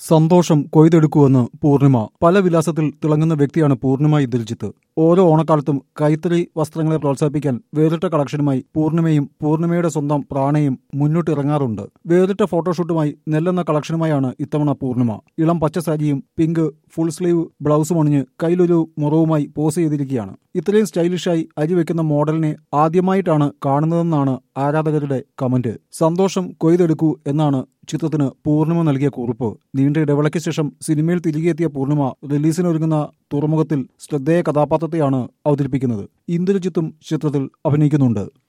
സന്തോഷം കൊയ്തെടുക്കുവെന്ന് പൂർണിമ പല വിലാസത്തിൽ തിളങ്ങുന്ന വ്യക്തിയാണ് പൂർണിമ ഇന്ദ്രജിത്ത് ഓരോ ഓണക്കാലത്തും കൈത്തറി വസ്ത്രങ്ങളെ പ്രോത്സാഹിപ്പിക്കാൻ വേറിട്ട കളക്ഷനുമായി പൂർണിമയും പൂർണിമയുടെ സ്വന്തം പ്രാണയും മുന്നോട്ടിറങ്ങാറുണ്ട് വേറിട്ട ഫോട്ടോഷൂട്ടുമായി നെല്ലെന്ന കളക്ഷനുമായാണ് ഇത്തവണ പൂർണിമ ഇളം പച്ച സാരിയും പിങ്ക് ഫുൾ സ്ലീവ് ബ്ലൗസും അണിഞ്ഞ് കയ്യിലൊരു മുറവുമായി പോസ് ചെയ്തിരിക്കുകയാണ് ഇത്രയും സ്റ്റൈലിഷായി അരിവെക്കുന്ന മോഡലിനെ ആദ്യമായിട്ടാണ് കാണുന്നതെന്നാണ് ആരാധകരുടെ കമന്റ് സന്തോഷം കൊയ്തെടുക്കൂ എന്നാണ് ചിത്രത്തിന് പൂർണിമ നൽകിയ കുറിപ്പ് നീണ്ട ഇടവേളയ്ക്ക് ശേഷം സിനിമയിൽ തിരികെ എത്തിയ പൂർണിമ റിലീസിനൊരുങ്ങുന്ന തുറമുഖത്തിൽ ശ്രദ്ധേയ കഥാപാത്രത്തെയാണ് അവതരിപ്പിക്കുന്നത് ഇന്ദ്രജിത്തും ചിത്രത്തിൽ അഭിനയിക്കുന്നുണ്ട്